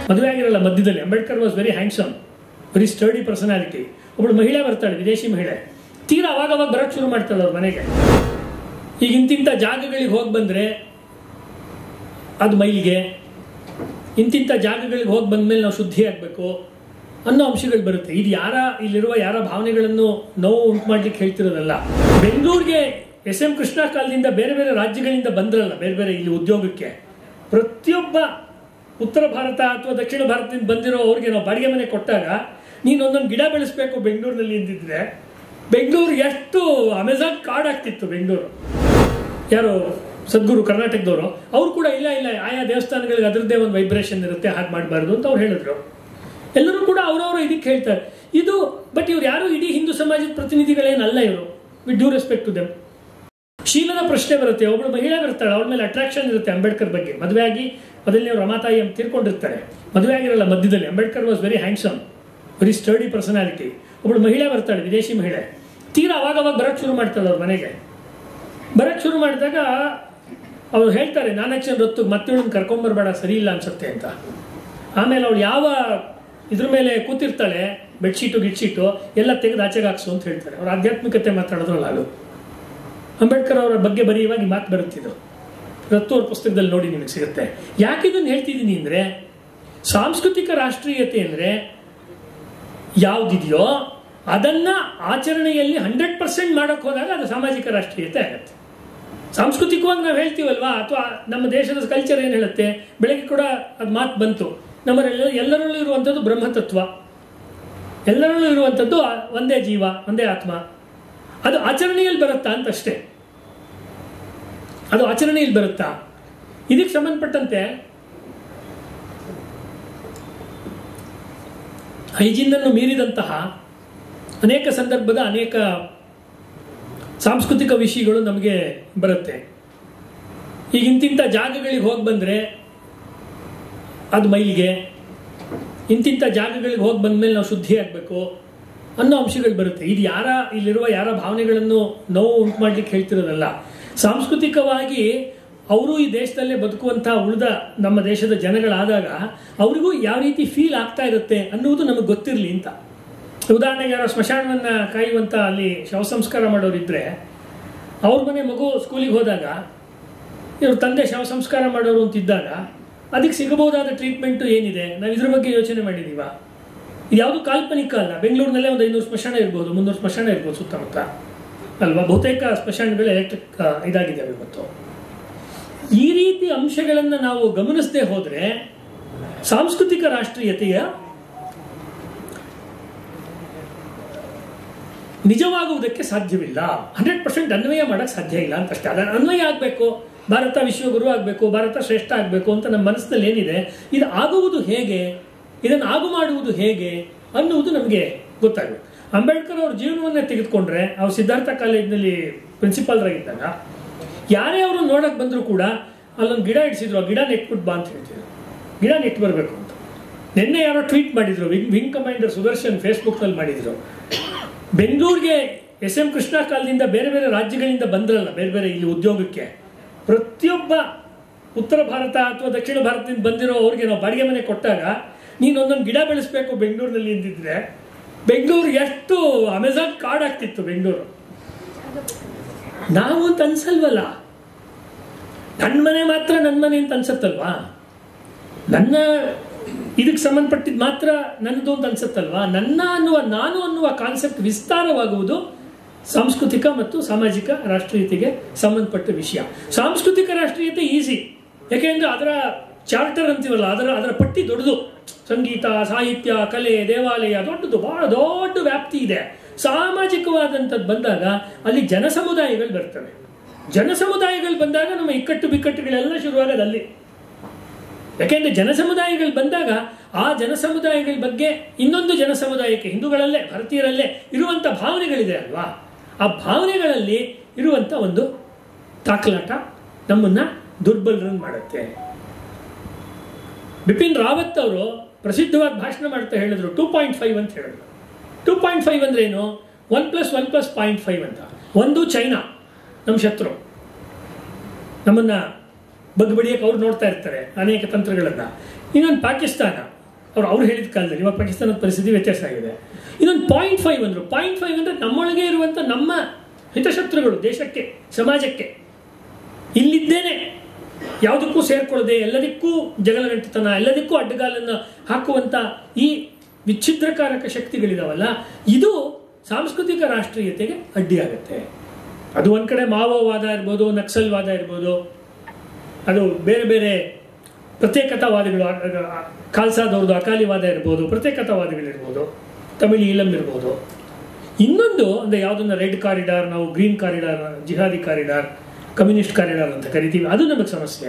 ಮದುವೆ ಆಗಿರಲ್ಲ ಮಧ್ಯದಲ್ಲಿ Ambedkar was very handsome very sturdy personality ಒಬ್ಬಳು ಮಹಿಳೆ ಬರ್ತಾಳೆ ವಿದೇಶಿ ಮಹಿಳೆ ತೀರಾ ಅವಾಗ ಅವಾಗ ಬರಕ್ ಶುರು ಮಾಡ್ತಾಳೆ ಅವ್ರ ಮನೆಗೆ ಈಗ ಇಂತಿಂಥ ಜಾಗಗಳಿಗೆ ಹೋಗಿ ಬಂದ್ರೆ ಅದು ಮೈಲಿಗೆ ಇಂತಿಂಥ ಜಾಗಗಳಿಗೆ ಹೋಗಿ ಬಂದ್ಮೇಲೆ ನಾವು ಶುದ್ಧಿ ಆಗಬೇಕು ಅನ್ನೋ ಅಂಶಗಳು ಬರುತ್ತೆ ಇದು ಯಾರ ಇಲ್ಲಿರುವ ಯಾರ ಭಾವನೆಗಳನ್ನು ನೋವು ಉಂಟು ಮಾಡ್ಲಿಕ್ಕೆ ಹೇಳ್ತಿರೋದಲ್ಲ ಬೆಂಗಳೂರಿಗೆ ಎಸ್ ಎಂ ಕೃಷ್ಣ ಕಾಲದಿಂದ ಬೇರೆ ಬೇರೆ ರಾಜ್ಯಗಳಿಂದ ಬಂದ್ರಲ್ಲ ಬೇರೆ ಬೇರೆ ಇಲ್ಲಿ ಉದ್ಯೋಗಕ್ಕೆ ಪ್ರತಿಯೊಬ್ಬ ಉತ್ತರ ಭಾರತ ಅಥವಾ ದಕ್ಷಿಣ ಭಾರತದಿಂದ ಬಂದಿರೋ ಅವ್ರಿಗೆ ನಾವು ಬಾಡಿಗೆ ಮನೆ ಕೊಟ್ಟಾಗ ನೀನು ಒಂದೊಂದು ಗಿಡ ಬೆಳೆಸ್ಬೇಕು ಬೆಂಗಳೂರಿನಲ್ಲಿ ಅಂದಿದ್ರೆ ಬೆಂಗಳೂರು ಎಷ್ಟು ಅಮೆಝಾನ್ ಕಾರ್ಡ್ ಆಗ್ತಿತ್ತು ಬೆಂಗಳೂರು ಯಾರು ಸದ್ಗುರು ಕರ್ನಾಟಕದವರು ಅವ್ರು ಕೂಡ ಇಲ್ಲ ಇಲ್ಲ ಆಯಾ ದೇವಸ್ಥಾನಗಳಿಗೆ ಅದರದ್ದೇ ಒಂದು ವೈಬ್ರೇಷನ್ ಇರುತ್ತೆ ಹಾಗೆ ಮಾಡಬಾರ್ದು ಅಂತ ಅವ್ರು ಹೇಳಿದ್ರು ಎಲ್ಲರೂ ಕೂಡ ಅವರವರು ಇದಕ್ಕೆ ಹೇಳ್ತಾರೆ ಇದು ಬಟ್ ಇವ್ರು ಯಾರು ಇಡೀ ಹಿಂದೂ ಸಮಾಜದ ಪ್ರತಿನಿಧಿಗಳೇನಲ್ಲ ಇವರು with due respect to them ಶೀಲದ ಪ್ರಶ್ನೆ ಬರುತ್ತೆ ಒಬ್ಬಳು ಮಹಿಳೆ ಬರ್ತಾಳೆ ಅವಳ ಮೇಲೆ ಅಟ್ರಾಕ್ಷನ್ ಇರುತ್ತೆ ಅಂಬೇಡ್ಕರ್ ಬಗ್ಗೆ ಮದುವೆ ಆಗಿ ಮೊದಲನೇ ಅವ್ರು ರಮಾತಾಯಿ ಅಂತ ತೀರ್ಕೊಂಡಿರ್ತಾರೆ ಮದುವೆ ಆಗಿರಲ್ಲ ಮಧ್ಯದಲ್ಲಿ Ambedkar was very handsome very sturdy personality ಒಬ್ಬಳು ಮಹಿಳೆ ಬರ್ತಾಳೆ ವಿದೇಶಿ ಮಹಿಳೆ ತೀರಾ ಅವಾಗ ಅವಾಗ ಬರಕ್ ಶುರು ಮಾಡ್ತಾಳೆ ಅವ್ರ ಮನೆಗೆ ಬರಕ್ ಶುರು ಮಾಡಿದಾಗ ಅವ್ರು ಹೇಳ್ತಾರೆ ನಾಲ್ಕು ಜನ ಹೊತ್ತು ಮತ್ತೇಳನ್ನ ಕರ್ಕೊಂಬರ್ಬೇಡ ಸರಿ ಇಲ್ಲ ಅನ್ಸುತ್ತೆ ಅಂತ ಆಮೇಲೆ ಅವಳು ಯಾವ ಇದ್ರ ಮೇಲೆ ಕೂತಿರ್ತಾಳೆ ಬೆಡ್ಶೀಟು ಗಿಡ್ಶೀಟು ಎಲ್ಲ ತೆಗೆದು ಆಚೆಗೆ ಹಾಕ್ಸು ಅಂತ ಹೇಳ್ತಾರೆ ಅವ್ರ ಆಧ್ಯಾತ್ಮಿಕತೆ ಮಾತಾಡೋದ್ರಲ್ಲ ಅದು ಅಂಬೇಡ್ಕರ್ ಅವರ ಬಗ್ಗೆ ಬರೆಯುವಾಗ ಈ ಮಾತು ಬರುತ್ತಿದ್ದು ರತ್ತು ಅವ್ರ ಪುಸ್ತಕದಲ್ಲಿ ನೋಡಿ ನಿಮಗೆ ಸಿಗುತ್ತೆ ಯಾಕೆ ಇದನ್ನು ಹೇಳ್ತಿದ್ದೀನಿ ಅಂದರೆ ಸಾಂಸ್ಕೃತಿಕ ರಾಷ್ಟ್ರೀಯತೆ ಅಂದರೆ ಯಾವುದಿದೆಯೋ ಅದನ್ನ ಆಚರಣೆಯಲ್ಲಿ ಹಂಡ್ರೆಡ್ ಪರ್ಸೆಂಟ್ ಮಾಡೋಕೆ ಹೋದಾಗ ಅದು ಸಾಮಾಜಿಕ ರಾಷ್ಟ್ರೀಯತೆ ಆಗುತ್ತೆ ಸಾಂಸ್ಕೃತಿಕವಾಗಿ ನಾವು ಹೇಳ್ತೀವಲ್ವಾ ಅಥವಾ ನಮ್ಮ ದೇಶದ ಕಲ್ಚರ್ ಏನು ಹೇಳುತ್ತೆ ಬೆಳಗ್ಗೆ ಕೂಡ ಅದು ಮಾತು ಬಂತು ನಮ್ಮಲ್ಲೆಲ್ಲ ಎಲ್ಲರಲ್ಲೂ ಇರುವಂಥದ್ದು ಬ್ರಹ್ಮತತ್ವ ಎಲ್ಲರಲ್ಲೂ ಇರುವಂಥದ್ದು ಆ- ಒಂದೇ ಜೀವ ಒಂದೇ ಆತ್ಮ ಅದು ಆಚರಣೆಯಲ್ಲಿ ಬರುತ್ತಾ ಅಂತಷ್ಟೇ ಅದು ಆಚರಣೆಯಲ್ಲಿ ಬರುತ್ತಾ ಇದಕ್ಕೆ ಸಂಬಂಧಪಟ್ಟಂತೆ ಹೈಜಿನ್ನನ್ನು ಮೀರಿದಂತಹ ಅನೇಕ ಸಂದರ್ಭದ ಅನೇಕ ಸಾಂಸ್ಕೃತಿಕ ವಿಷಯಗಳು ನಮಗೆ ಬರುತ್ತೆ ಈಗ ಇಂತಿಂಥ ಜಾಗಗಳಿಗೆ ಹೋಗಿ ಬಂದರೆ ಅದು ಮೈಲಿಗೆ ಇಂತಿಂಥ ಜಾಗಗಳಿಗೆ ಹೋಗಿ ಬಂದಮೇಲೆ ನಾವು ಶುದ್ಧಿ ಆಗಬೇಕು ಅನ್ನೋ ಅಂಶಗಳು ಬರುತ್ತೆ ಇದು ಯಾರ ಇಲ್ಲಿರುವ ಯಾರ ಭಾವನೆಗಳನ್ನು ನೋವು ಉಂಟು ಮಾಡ್ಲಿಕ್ಕೆ ಹೇಳ್ತಿರೋದಲ್ಲ ಸಾಂಸ್ಕೃತಿಕವಾಗಿ ಅವರು ಈ ದೇಶದಲ್ಲೇ ಬದುಕುವಂತಹ ಉಳಿದ ನಮ್ಮ ದೇಶದ ಜನಗಳಾದಾಗ ಅವರಿಗೂ ಯಾವ ರೀತಿ ಫೀಲ್ ಆಗ್ತಾ ಇರುತ್ತೆ ಅನ್ನುವುದು ನಮಗೆ ಗೊತ್ತಿರಲಿ ಅಂತ ಉದಾಹರಣೆಗೆ ಯಾರೋ ಸ್ಮಶಾನವನ್ನ ಕಾಯುವಂತ ಅಲ್ಲಿ ಶವ ಸಂಸ್ಕಾರ ಮಾಡೋರಿದ್ರೆ ಅವ್ರ ಮನೆ ಮಗು ಸ್ಕೂಲಿಗೆ ಹೋದಾಗ ಇವ್ರ ತಂದೆ ಶವ ಸಂಸ್ಕಾರ ಮಾಡೋರು ಅಂತಿದ್ದಾಗ ಅದಕ್ಕೆ ಸಿಗಬಹುದಾದ ಟ್ರೀಟ್ಮೆಂಟು ಏನಿದೆ ನಾವು ಇದ್ರ ಬಗ್ಗೆ ಯೋಚನೆ ಮಾಡಿದೀವ ಇದು ಯಾವುದು ಕಾಲ್ಪನಿಕ ಅಲ್ಲ ಬೆಂಗಳೂರಿನಲ್ಲೇ ಒಂದು ಐನೂರು ಸ್ಮಶಾನ ಇರ್ಬೋದು ಮುನ್ನೂರು ಸ್ಮಶಾನ ಇರ್ಬೋದು ಸುತ್ತಮುತ್ತ ಅಲ್ವಾ ಬಹುತೇಕ ಸ್ಮಶಾನಗಳು ಎಲೆಕ್ಟ್ರಿಕ್ ಇದಾಗಿದ್ದಾವೆ ಇವತ್ತು ಈ ರೀತಿ ಅಂಶಗಳನ್ನು ನಾವು ಗಮನಿಸದೆ ಹೋದ್ರೆ ಸಾಂಸ್ಕೃತಿಕ ರಾಷ್ಟ್ರೀಯತೆಯ ನಿಜವಾಗುವುದಕ್ಕೆ ಸಾಧ್ಯವಿಲ್ಲ ಹಂಡ್ರೆಡ್ ಪರ್ಸೆಂಟ್ ಅನ್ವಯ ಮಾಡಕ್ ಸಾಧ್ಯ ಇಲ್ಲ ಅಂತ ಅಷ್ಟೇ ಅದನ್ನ ಅನ್ವಯ ಆಗಬೇಕು ಭಾರತ ವಿಶ್ವಗುರು ಆಗಬೇಕು ಭಾರತ ಶ್ರೇಷ್ಠ ಆಗಬೇಕು ಅಂತ ನಮ್ಮ ಮನಸ್ಸಿನಲ್ಲಿ ಏನಿದೆ ಇದು ಆಗುವುದು ಹೇಗೆ ಇದನ್ನು ಆಗು ಮಾಡುವುದು ಹೇಗೆ ಅನ್ನುವುದು ನಮಗೆ ಗೊತ್ತಾಗಬೇಕು ಅಂಬೇಡ್ಕರ್ ಅವ್ರ ಜೀವನವನ್ನೇ ತೆಗೆದುಕೊಂಡ್ರೆ ಅವ್ರು ಸಿದ್ಧಾರ್ಥ ಕಾಲೇಜಿನಲ್ಲಿ ಪ್ರಿನ್ಸಿಪಾಲ್ರಾಗಿದ್ದಾಗ ಯಾರೇ ಅವರು ನೋಡಕ್ ಬಂದರೂ ಕೂಡ ಅಲ್ಲೊಂದು ಗಿಡ ಇಡಿಸಿದ್ರು ಆ ಗಿಡ ನೆಟ್ಬಿಟ್ಟು ಬಾ ಅಂತ ಹೇಳ್ತಿದ್ರು ಗಿಡ ನೆಟ್ಟು ಬರಬೇಕು ಅಂತ ನಿನ್ನೆ ಯಾರೋ ಟ್ವೀಟ್ ಮಾಡಿದ್ರು ವಿಂಗ್ ವಿಂಗ್ ಕಮಾಂಡರ್ ಸುದರ್ಶನ್ ಫೇಸ್ಬುಕ್ನಲ್ಲಿ ಮಾಡಿದ್ರು ಬೆಂಗಳೂರಿಗೆ ಎಸ್ ಎಂ ಕೃಷ್ಣ ಕಾಲದಿಂದ ಬೇರೆ ಬೇರೆ ರಾಜ್ಯಗಳಿಂದ ಬಂದ್ರಲ್ಲ ಬೇರೆ ಬೇರೆ ಇಲ್ಲಿ ಉದ್ಯೋಗಕ್ಕೆ ಪ್ರತಿಯೊಬ್ಬ ಉತ್ತರ ಭಾರತ ಅಥವಾ ದಕ್ಷಿಣ ಭಾರತದಿಂದ ಬಂದಿರೋ ಅವ್ರಿಗೆ ನಾವು ಬಾಡಿಗೆ ಮನೆ ಕೊಟ್ಟಾಗ ನೀನು ಒಂದೊಂದು ಗಿಡ ಬೆಳೆಸ್ಬೇಕು ಬೆಂಗಳೂರಿನಲ್ಲಿ ಅಂದಿದ್ರೆ ಬೆಂಗಳೂರು ಎಷ್ಟು ಅಮೆಝಾನ್ ಕಾರ್ಡ್ ಆಗ್ತಿತ್ತು ಬೆಂಗಳೂರು ನಾವು ಅಂತ ಅನ್ಸಲ್ವಲ್ಲ ನನ್ನ ಮನೆ ಮಾತ್ರ ನನ್ನ ಮನೆ ಅಂತ ಅನ್ಸತ್ತಲ್ವಾ ನನ್ನ ಇದಕ್ಕೆ ಸಂಬಂಧಪಟ್ಟಿದ್ದು ಮಾತ್ರ ನನ್ನದು ಅಂತ ಅನ್ಸುತ್ತಲ್ವಾ ನನ್ನ ಅನ್ನುವ ನಾನು ಅನ್ನುವ ಕಾನ್ಸೆಪ್ಟ್ ವಿಸ್ತಾರವಾಗುವುದು ಸಾಂಸ್ಕೃತಿಕ ಮತ್ತು ಸಾಮಾಜಿಕ ರಾಷ್ಟ್ರೀಯತೆಗೆ ಸಂಬಂಧಪಟ್ಟ ವಿಷಯ ಸಾಂಸ್ಕೃತಿಕ ರಾಷ್ಟ್ರೀಯತೆ ಈಸಿ ಯಾಕೆಂದ್ರೆ ಅದರ ಚಾರ್ಟರ್ ಅಂತೀವಲ್ಲ ಅದರ ಅದರ ಪಟ್ಟಿ ದೊಡ್ಡದು ಸಂಗೀತ ಸಾಹಿತ್ಯ ಕಲೆ ದೇವಾಲಯ ದೊಡ್ಡದು ಬಹಳ ದೊಡ್ಡ ವ್ಯಾಪ್ತಿ ಇದೆ ಸಾಮಾಜಿಕವಾದಂಥದ್ದು ಬಂದಾಗ ಅಲ್ಲಿ ಜನ ಸಮುದಾಯಗಳು ಬರ್ತವೆ ಜನ ಸಮುದಾಯಗಳು ಬಂದಾಗ ನಮ್ಮ ಇಕ್ಕಟ್ಟು ಬಿಕ್ಕಟ್ಟುಗಳೆಲ್ಲ ಶುರುವಾಗೋದು ಅಲ್ಲಿ ಯಾಕೆಂದ್ರೆ ಜನ ಸಮುದಾಯಗಳು ಬಂದಾಗ ಆ ಜನ ಸಮುದಾಯಗಳ ಬಗ್ಗೆ ಇನ್ನೊಂದು ಜನ ಸಮುದಾಯಕ್ಕೆ ಹಿಂದೂಗಳಲ್ಲೇ ಭಾರತೀಯರಲ್ಲೇ ಇರುವಂತ ಭಾವನೆಗಳಿದೆ ಅಲ್ವಾ ಆ ಭಾವನೆಗಳಲ್ಲಿ ಇರುವಂತ ಒಂದು ತಾಕಲಾಟ ನಮ್ಮನ್ನ ದುರ್ಬಲರನ್ನು ಮಾಡುತ್ತೆ ಬಿಪಿನ್ ರಾವತ್ ಅವರು ಪ್ರಸಿದ್ಧವಾದ ಭಾಷಣ ಮಾಡ್ತಾ ಹೇಳಿದ್ರು ಟೂ ಪಾಯಿಂಟ್ ಫೈವ್ ಅಂತ ಹೇಳಿದ್ರು ಟೂ ಪಾಯಿಂಟ್ ಫೈವ್ ಅಂದ್ರೆ ಏನು one plus one plus point five ಅಂತ ಒಂದು ಚೈನಾ ನಮ್ಮ ಶತ್ರು ನಮ್ಮನ್ನ ಬಗ್ಬಡಿಯಕ್ಕೆ ಅವ್ರು ನೋಡ್ತಾ ಇರ್ತಾರೆ ಅನೇಕ ತಂತ್ರಗಳನ್ನ ಇನ್ನೊಂದು ಪಾಕಿಸ್ತಾನ ಅವ್ರು ಅವ್ರು ಹೇಳಿದ ಕಾಲದಲ್ಲಿ ಇವಾಗ ಪಾಕಿಸ್ತಾನದ ಪರಿಸ್ಥಿತಿ ವ್ಯತ್ಯಾಸ ಆಗಿದೆ ಇನ್ನೊಂದು ಪಾಯಿಂಟ್ ಫೈವ್ ಅಂದರು ಪಾಯಿಂಟ್ ಫೈವ್ ಅಂದರೆ ನಮ್ಮೊಳಗೆ ಇರುವಂಥ ನಮ್ಮ ಹಿತಶತ್ರುಗಳು ದೇಶಕ್ಕೆ ಸಮಾಜಕ್ಕೆ ಇಲ್ಲಿದ್ದೇನೆ ಯಾವುದಕ್ಕೂ ಸೇರ್ಕೊಳ್ಳದೆ ಎಲ್ಲದಕ್ಕೂ ಜಗಳಗಂಟತನ ಎಲ್ಲದಕ್ಕೂ ಅಡ್ಡಗಾಲನ್ನು ಹಾಕುವಂಥ ಈ ವಿಚ್ಛಿದ್ರಕಾರಕ ಶಕ್ತಿಗಳಿದಾವಲ್ಲ ಇದು ಸಾಂಸ್ಕೃತಿಕ ರಾಷ್ಟ್ರೀಯತೆಗೆ ಅಡ್ಡಿಯಾಗುತ್ತೆ ಅದು ಒಂದು ಕಡೆ ಮಾವೋವಾದ ಇರ್ಬೋದು ನಕ್ಸಲ್ವಾದ ಇರ್ಬೋದು ಅದು ಬೇರೆ ಬೇರೆ ಪ್ರತ್ಯೇಕತಾವಾದಿಗಳು ಆ- ಆ- ಖಾಲ್ಸಾದವ್ರದ್ದು ಅಕಾಲಿವಾದ ಇರ್ಬೋದು ಪ್ರತ್ಯೇಕತಾವಾದಿಗಳಿರ್ಬೋದು ತಮಿಳ್ ಈಲಂ ಇರ್ಬೋದು ಇನ್ನೊಂದು ಅಂದರೆ ಯಾವುದನ್ನ ರೆಡ್ ಕಾರಿಡಾರ್ ನಾವು ಗ್ರೀನ್ ಕಾರಿಡಾರ್ ಜಿಹಾದಿ ಕಾರಿಡಾರ್ ಕಮ್ಯುನಿಸ್ಟ್ ಕಾರಿಡಾರ್ ಅಂತ ಕರಿತೀವಿ ಅದು ನಮಗೆ ಸಮಸ್ಯೆ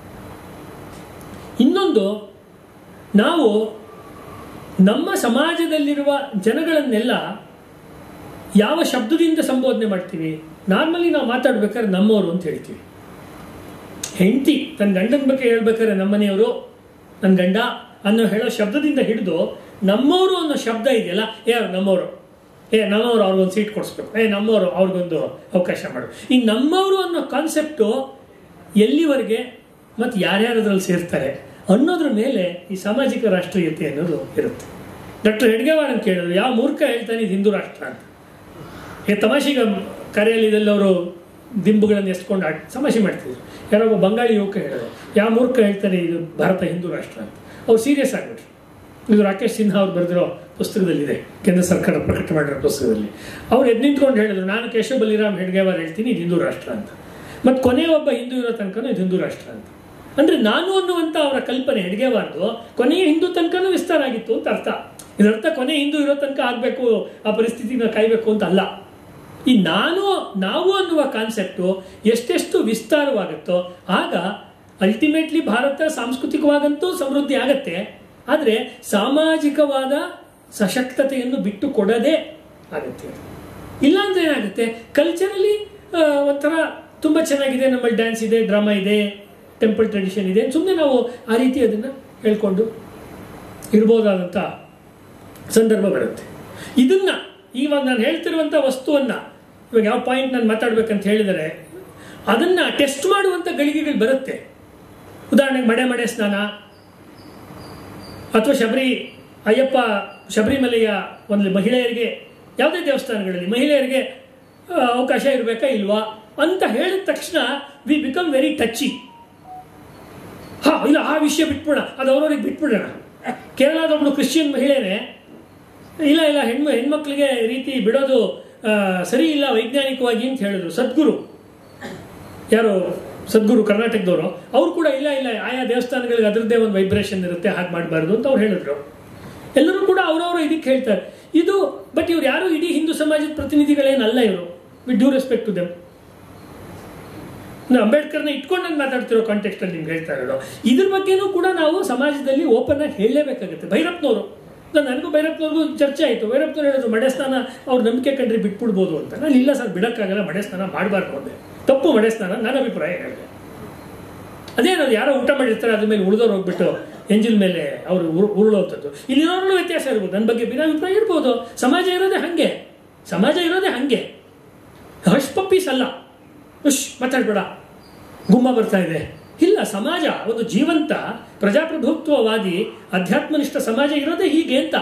ಇನ್ನೊಂದು ನಾವು ನಮ್ಮ ಸಮಾಜದಲ್ಲಿರುವ ಜನಗಳನ್ನೆಲ್ಲ ಯಾವ ಶಬ್ದದಿಂದ ಸಂಬೋಧನೆ ಮಾಡ್ತೀವಿ ನಾರ್ಮಲಿ ನಾವು ಮಾತಾಡ್ಬೇಕಾದ್ರೆ ನಮ್ಮವರು ಅಂತ ಹೇಳ್ತೀವಿ ಹೆಂಡತಿ ತನ್ನ ಗಂಡನ ಬಗ್ಗೆ ಹೇಳ್ಬೇಕಾದ್ರೆ ನಮ್ಮನೆಯವರು ನನ್ನ ಗಂಡ ಅನ್ನೋ ಹೇಳೋ ಶಬ್ದದಿಂದ ಹಿಡಿದು ನಮ್ಮವರು ಅನ್ನೋ ಶಬ್ದ ಇದೆಯಲ್ಲ ಏ ಅವ್ರು ನಮ್ಮವರು ಏ ನಮ್ಮವರು ಅವ್ರಿಗೊಂದು ಸೀಟ್ ಕೊಡಿಸ್ಬೇಕು ಏ ನಮ್ಮವರು ಅವ್ರಿಗೊಂದು ಅವಕಾಶ ಮಾಡು ಈ ನಮ್ಮವರು ಅನ್ನೋ ಕಾನ್ಸೆಪ್ಟು ಎಲ್ಲಿವರೆಗೆ ಮತ್ತು ಯಾರ್ಯಾರದ್ರಲ್ಲಿ ಸೇರ್ತಾರೆ ಅನ್ನೋದ್ರ ಮೇಲೆ ಈ ಸಾಮಾಜಿಕ ರಾಷ್ಟ್ರೀಯತೆ ಅನ್ನೋದು ಇರುತ್ತೆ ಡಾಕ್ಟರ್ ಹೆಡ್ಗೇವಾರ್ ಅಂತ ಕೇಳಿದ್ರು ಯಾವ ಮೂರ್ಖ ಹೇಳ್ತಾನೆ ಇದು ಹಿಂದೂ ರಾಷ್ಟ್ರ ಅಂತ ಈಗ ತಮಾಷೆಗೆ ಕಾರ್ಯಾಲಯದಲ್ಲಿ ಅವರು ದಿಂಬುಗಳನ್ನು ಎಸ್ಕೊಂಡು ಆಡ್ ತಮಾಷೆ ಮಾಡ್ತಿದ್ರು ಯಾರೋ ಒಬ್ಬ ಬಂಗಾಳಿ ಯುವಕ ಹೇಳಿದ್ರು ಯಾವ ಮೂರ್ಖ ಹೇಳ್ತಾರೆ ಇದು ಭಾರತ ಹಿಂದೂ ರಾಷ್ಟ್ರ ಅಂತ ಅವ್ರು ಸೀರಿಯಸ್ ಆಗ್ಬಿಟ್ರು ಇದು ರಾಕೇಶ್ ಸಿನ್ಹಾ ಅವ್ರು ಬರೆದಿರೋ ಪುಸ್ತಕದಲ್ಲಿದೆ ಕೇಂದ್ರ ಸರ್ಕಾರ ಪ್ರಕಟ ಮಾಡಿರೋ ಪುಸ್ತಕದಲ್ಲಿ ಅವ್ರು ಎದ್ದು ನಿಂತ್ಕೊಂಡು ಹೇಳಿದ್ರು ನಾನು ಕೇಶವ ಬಲಿರಾಮ್ ಹೆಡ್ಗೇವಾರ್ ಹೇಳ್ತೀನಿ ಇದು ಹಿಂದೂ ರಾಷ್ಟ್ರ ಅಂತ ಮತ್ತು ಕೊನೆ ಒಬ್ಬ ಹಿಂದೂ ಇರೋ ತನಕನೂ ಇದು ಹಿಂದೂ ರಾಷ್ಟ್ರ ಅಂತ ಅಂದ್ರೆ ನಾನು ಅನ್ನುವಂಥ ಅವರ ಕಲ್ಪನೆ ಹೆಡ್ಗೇವಾರ್ದು ಕೊನೆಯ ಹಿಂದೂ ತನಕನೂ ವಿಸ್ತಾರ ಆಗಿತ್ತು ಅಂತ ಅರ್ಥ ಇದರ್ಥ ಕೊನೆ ಹಿಂದೂ ಇರೋ ತನಕ ಆಗಬೇಕು ಆ ಪರಿಸ್ಥಿತಿನ ಕಾಯಬೇಕು ಅಂತ ಅಲ್ಲ ಈ ನಾನು ನಾವು ಅನ್ನುವ ಕಾನ್ಸೆಪ್ಟು ಎಷ್ಟೆಷ್ಟು ವಿಸ್ತಾರವಾಗುತ್ತೋ ಆಗ ಅಲ್ಟಿಮೇಟ್ಲಿ ಭಾರತ ಸಾಂಸ್ಕೃತಿಕವಾಗಂತೂ ಸಮೃದ್ಧಿ ಆಗತ್ತೆ ಆದರೆ ಸಾಮಾಜಿಕವಾದ ಸಶಕ್ತತೆಯನ್ನು ಬಿಟ್ಟು ಕೊಡದೇ ಆಗುತ್ತೆ ಇಲ್ಲಾಂದ್ರೆ ಏನಾಗುತ್ತೆ ಕಲ್ಚರಲಿ ಒಂಥರ ತುಂಬ ಚೆನ್ನಾಗಿದೆ ನಮ್ಮಲ್ಲಿ ಡ್ಯಾನ್ಸ್ ಇದೆ ಡ್ರಾಮಾ ಇದೆ ಟೆಂಪಲ್ ಟ್ರೆಡಿಷನ್ ಇದೆ ಸುಮ್ಮನೆ ನಾವು ಆ ರೀತಿ ಅದನ್ನು ಹೇಳ್ಕೊಂಡು ಇರ್ಬೋದಾದಂಥ ಸಂದರ್ಭ ಬರುತ್ತೆ ಇದನ್ನ ಇವಾಗ ನಾನು ಹೇಳ್ತಿರುವಂಥ ವಸ್ತುವನ್ನ ಇವಾಗ ಯಾವ ಪಾಯಿಂಟ್ ನಾನು ಮಾತಾಡ್ಬೇಕಂತ ಹೇಳಿದರೆ ಅದನ್ನ ಟೆಸ್ಟ್ ಮಾಡುವಂಥ ಗಳಿಗೆಗಳು ಬರುತ್ತೆ ಉದಾಹರಣೆಗೆ ಮಡೆ ಮಡೆ ಸ್ನಾನ ಅಥವಾ ಶಬರಿ ಅಯ್ಯಪ್ಪ ಶಬರಿಮಲೆಯ ಒಂದು ಮಹಿಳೆಯರಿಗೆ ಯಾವುದೇ ದೇವಸ್ಥಾನಗಳಲ್ಲಿ ಮಹಿಳೆಯರಿಗೆ ಆ, ಅವಕಾಶ ಇರಬೇಕಾ ಇಲ್ವಾ ಅಂತ ಹೇಳಿದ ತಕ್ಷಣ ವಿ ಬಿಕಮ್ ವೆರಿ ಟಚಿ ಹಾ ಇಲ್ಲ ಆ ವಿಷಯ ಬಿಟ್ಬಿಡೋಣ ಅದು ಅವ್ರವ್ರಿಗೆ ಬಿಟ್ಬಿಡೋಣ ಕೇರಳದ ಒಬ್ಳು ಕ್ರಿಶ್ಚಿಯನ್ ಮಹಿಳೆನೇ ಇಲ್ಲ ಇಲ್ಲ ಹೆಣ್ಮ ಹೆಣ್ಮಕ್ಳಿಗೆ ಈ ರೀತಿ ಬಿಡೋದು ಆ, ಸರಿ ಇಲ್ಲ ವೈಜ್ಞಾನಿಕವಾಗಿ ಅಂತ ಹೇಳಿದ್ರು ಸದ್ಗುರು ಯಾರು ಸದ್ಗುರು ಕರ್ನಾಟಕದವರು ಅವ್ರು ಕೂಡ ಇಲ್ಲ ಇಲ್ಲ ಆಯಾ ದೇವಸ್ಥಾನಗಳಿಗೆ ಅದರದ್ದೇ ಒಂದು ವೈಬ್ರೇಷನ್ ಇರುತ್ತೆ ಹಾಗೆ ಮಾಡಬಾರ್ದು ಅಂತ ಅವ್ರು ಹೇಳಿದ್ರು ಎಲ್ಲರೂ ಕೂಡ ಅವರವರು ಇದಕ್ಕೆ ಹೇಳ್ತಾರೆ ಇದು ಬಟ್ ಇವ್ರು ಯಾರು ಇಡೀ ಹಿಂದೂ ಸಮಾಜದ ಪ್ರತಿನಿಧಿಗಳೇನಲ್ಲ ಇವರು with due respect to them ನಾವು ಅಂಬೇಡ್ಕರ್ನ ಇಟ್ಕೊಂಡು ನಾನು ಮಾತಾಡ್ತಿರೋ ಕಾಂಟೆಕ್ಸ್ಟ್ ಅಲ್ಲಿ ನಿಮ್ಗೆ ಹೇಳ್ತಾ ಇರೋದು ಇದ್ರ ಬಗ್ಗೆನೂ ಕೂಡ ನಾವು ಸಮಾಜದಲ್ಲಿ ಓಪನ್ ಆಗಿ ಹೇಳಲೇಬೇಕಾಗುತ್ತೆ ಭೈರಪ್ಪನವರು ನಾನು ನನಗೂ ಭೈರಪ್ಪನವ್ರಿಗೂ ಚರ್ಚೆ ಆಯಿತು ಭೈರಪ್ಪನವ್ರು ಹೇಳಿದ್ರು ಮಡೆ ಸ್ನಾನ ಅವ್ರ ನಂಬಿಕೆ ಕಂಡ್ರೆ ಬಿಟ್ಬಿಡ್ಬೋದು ಅಂತ ನಾನು ಇಲ್ಲ ಸರ್ ಬಿಡಕ್ಕಾಗಲ್ಲ ಮಡೆ ಸ್ನಾನ ಮಾಡಬಾರ್ದು ಅಂದೆ ತಪ್ಪು ಮಡೆ ಸ್ನಾನ ನನ್ನ ಅಭಿಪ್ರಾಯ ಹೇಳಿದೆ ಅದೇನದು ಯಾರೋ ಊಟ ಮಾಡಿರ್ತಾರೆ ಅದ್ರ ಮೇಲೆ ಉಳಿದವ್ರು ಹೋಗ್ಬಿಟ್ಟು ಎಂಜಿಲ್ ಮೇಲೆ ಅವರು ಉರುಳೋಂಥದ್ದು ಇಲ್ಲಿರೋರ್ಗೂ ವ್ಯತ್ಯಾಸ ಇರ್ಬೋದು ನನ್ನ ಬಗ್ಗೆ ಭಿನ್ನಾಭಿಪ್ರಾಯ ಇರ್ಬೋದು ಸಮಾಜ ಇರೋದೇ ಹಂಗೆ ಸಮಾಜ ಇರೋದೇ ಹಂಗೆ ಹಶ್ ಪಪ್ಪೀಸ್ ಅಲ್ಲ ಹುಷ್ ಮಾತಾಡ್ಬೇಡ ಗುಮ್ಮ ಬರ್ತಾ ಇದೆ ಇಲ್ಲ ಸಮಾಜ ಒಂದು ಜೀವಂತ ಪ್ರಜಾಪ್ರಭುತ್ವವಾದಿ ಅಧ್ಯಾತ್ಮನಿಷ್ಠ ಸಮಾಜ ಇರೋದೇ ಹೀಗೆ ಅಂತ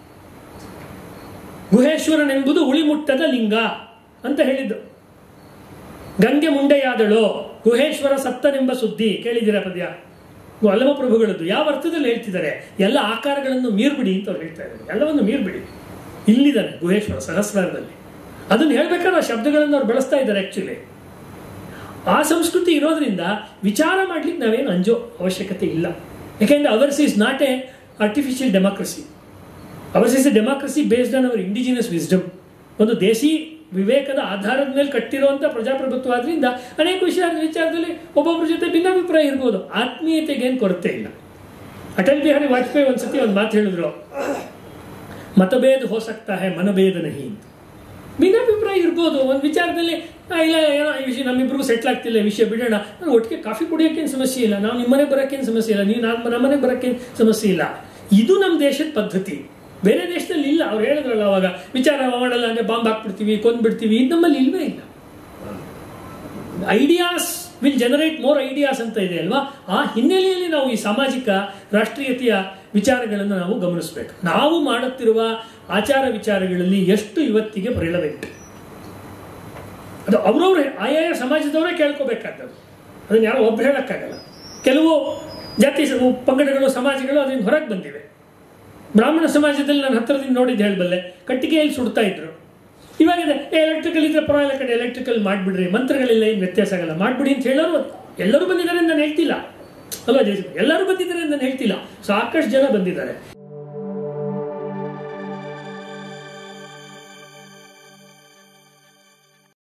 ಗುಹೇಶ್ವರನೆಂಬುದು ಉಳಿಮುಟ್ಟದ ಲಿಂಗ ಅಂತ ಹೇಳಿದ್ದು ಗಂಗೆ ಮುಂಡೆಯಾದಳು ಗುಹೇಶ್ವರ ಸತ್ತನೆಂಬ ಸುದ್ದಿ ಕೇಳಿದಿರ ಪದ್ಯ ಅಲ್ಲಮ ಪ್ರಭುಗಳದ್ದು ಯಾವ ಅರ್ಥದಲ್ಲಿ ಹೇಳ್ತಿದ್ದಾರೆ ಎಲ್ಲ ಆಕಾರಗಳನ್ನು ಮೀರ್ಬಿಡಿ ಅಂತ ಅವ್ರು ಹೇಳ್ತಾ ಇದ್ದಾರೆ ಎಲ್ಲವನ್ನು ಮೀರ್ಬಿಡಿ ಇಲ್ಲಿದ್ದಾನೆ ಗುಹೇಶ್ವರ ಸಹಸ್ರಾರದಲ್ಲಿ ಅದನ್ನು ಹೇಳ್ಬೇಕಾದ್ರೆ ಆ ಶಬ್ದಗಳನ್ನು ಅವ್ರು ಬಳಸ್ತಾ ಇದ್ದಾರೆ ಆಕ್ಚುಲಿ ಆ ಸಂಸ್ಕೃತಿ ಇರೋದ್ರಿಂದ ವಿಚಾರ ಮಾಡ್ಲಿಕ್ಕೆ ನಾವೇನು ಅಂಜೋ ಅವಶ್ಯಕತೆ ಇಲ್ಲ ಯಾಕೆಂದ್ರೆ ours is not a artificial democracy ours is a democracy based on our indigenous wisdom ಒಂದು ದೇಸಿ ವಿವೇಕದ ಆಧಾರದ ಮೇಲೆ ಕಟ್ಟಿರುವಂಥ ಪ್ರಜಾಪ್ರಭುತ್ವ ಆದ್ರಿಂದ ಅನೇಕ ವಿಷಯ ವಿಚಾರದಲ್ಲಿ ಒಬ್ಬೊಬ್ಬರ ಜೊತೆ ಭಿನ್ನಾಭಿಪ್ರಾಯ ಇರ್ಬೋದು ಆತ್ಮೀಯತೆಗೆ ಏನು ಕೊರತೆ ಇಲ್ಲ ಅಟಲ್ ಬಿಹಾರಿ ವಾಜಪೇಯಿ ಒಂದ್ಸತಿ ಒಂದು ಮಾತು ಹೇಳಿದ್ರು ಮತಭೇದ ಹೋ ಸಕ್ತಾ ಹೇ ಮನಭೇದ ನಹಿ ಅಂತ ಭಿನ್ನಾಭಿಪ್ರಾಯ ಇರ್ಬೋದು ಒಂದು ವಿಚಾರದಲ್ಲಿ ಆ, ಇಲ್ಲ ಏನೋ ಈ ವಿಷಯ ನಮ್ಮಿಬ್ರಿಗೂ ಸೆಟ್ಲ್ ಆಗ್ತಿಲ್ಲ ಈ ವಿಷಯ ಬಿಡೋಣ ನಾನು ಒಟ್ಟಿಗೆ ಕಾಫಿ ಕುಡಿಯೋಕ್ಕೇನು ಸಮಸ್ಯೆ ಇಲ್ಲ ನಾವು ನಿಮ್ಮನೆಗೆ ಬರೋಕ್ಕೇನು ಸಮಸ್ಯೆ ಇಲ್ಲ ನೀವು ನಾನು ನಮ್ಮನೆಗೆ ಬರೋಕ್ಕೇನು ಸಮಸ್ಯೆ ಇಲ್ಲ ಇದು ನಮ್ಮ ದೇಶದ ಪದ್ಧತಿ ಬೇರೆ ದೇಶದಲ್ಲಿ ಇಲ್ಲ ಅವ್ರು ಹೇಳಿದ್ರಲ್ಲ ಅವಾಗ ವಿಚಾರ ಮಾಡಲ್ಲ ಅಂದ್ರೆ ಬಾಂಬ್ ಹಾಕ್ಬಿಡ್ತೀವಿ ಕೊಂದ್ಬಿಡ್ತೀವಿ ಇದು ನಮ್ಮಲ್ಲಿ ಇಲ್ವೇ ಇಲ್ಲ ideas will generate more ideas ಅಂತ ಇದೆ ಅಲ್ವಾ ಆ ಹಿನ್ನೆಲೆಯಲ್ಲಿ ನಾವು ಈ ಸಾಮಾಜಿಕ ರಾಷ್ಟ್ರೀಯತೆಯ ವಿಚಾರಗಳನ್ನು ನಾವು ಗಮನಿಸಬೇಕು ನಾವು ಮಾಡುತ್ತಿರುವ ಆಚಾರ ವಿಚಾರಗಳಲ್ಲಿ ಎಷ್ಟು ಇವತ್ತಿಗೆ ಪರಿಣಮಿತ್ತು ಅದು ಅವರವ್ರೆ ಆಯಾಯ ಸಮಾಜದವರೇ ಕೇಳ್ಕೋಬೇಕಾದದ್ದು ಅದನ್ನ ಯಾರೋ ಒಬ್ಬ ಹೇಳಕ್ಕಾಗಲ್ಲ ಕೆಲವು ಜಾತಿ ಸ- ಪಂಗಡಗಳು ಸಮಾಜಗಳು ಅದರಿಂದ ಹೊರಗೆ ಬಂದಿವೆ ಬ್ರಾಹ್ಮಣ ಸಮಾಜದಲ್ಲಿ ನಾನು ಹತ್ತಿರದಿಂದ ನೋಡಿದ್ದು ಹೇಳಬಲ್ಲೆ ಕಟ್ಟಿಗೆಯಲ್ಲಿ ಸುಡ್ತಾ ಇದ್ರು ಇವಾಗ ಎಲೆಕ್ಟ್ರಿಕಲ್ ಇದ್ರೆ ಪರವಾಗಿಲ್ಲ ಕಡೆ ಎಲೆಕ್ಟ್ರಿಕಲ್ ಮಾಡಿಬಿಡ್ರಿ ಮಂತ್ರಗಳಿಲ್ಲ ಏನು ವ್ಯತ್ಯಾಸ ಆಗಲ್ಲ ಮಾಡಿಬಿಡಿ ಅಂತ ಹೇಳೋರು ಎಲ್ಲರೂ ಬಂದಿದ್ದಾರೆ ಅಂತ ನಾನು ಹೇಳ್ತಿಲ್ಲ ಅಲ್ವಾ ಜಯಶ್ರೀ ಎಲ್ಲರೂ ಬಂದಿದ್ದಾರೆ ಅಂತ ನಾನು ಹೇಳ್ತಿಲ್ಲ ಸಾಕಷ್ಟು ಜನ ಬಂದಿದ್ದಾರೆ